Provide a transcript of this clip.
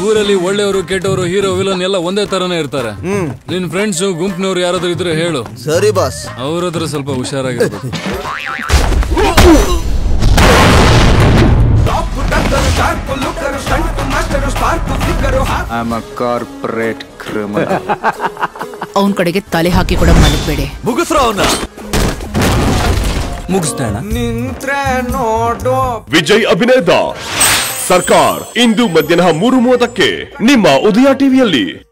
ಊರಲ್ಲಿ ಒಳ್ಳೆಯವರು ಕೆಟ್ಟವರು ಹೀರೋ ವಿಲನ್ ಎಲ್ಲ ಒಂದೇ ತರನೇ ಇರ್ತಾರೆ ನಿನ್ ಫ್ರೆಂಡ್ಸ್ ಗುಂಪಿನವ್ರು ಯಾರಾದ್ರೂ ಇದ್ರೆ ಹೇಳು ಸರಿ ಬಾಸ್ ಅವ್ರ ಹತ್ರ ಸ್ವಲ್ಪ ಹುಷಾರಾಗಿರ್ಬೇಕು I'm a corporate criminal. ಅವನ್ ಕಡೆಗೆ ತಲೆ ಹಾಕಿ ಕೂಡ ಮಲಗಬೇಡಿ ಮುಗಿಸ್ರ ಅವನ್ನ ಮುಗಿಸ್ತಾಣ ನಿಂತ್ರೆ ನೋಡು ವಿಜಯ್ ಅಭಿನಯದ ಸರ್ಕಾರ್ ಇಂದು ಮಧ್ಯಾಹ್ನ ಮೂರು ಮೂವತ್ತಕ್ಕೆ ನಿಮ್ಮ ಉದಯ ಟಿವಿಯಲ್ಲಿ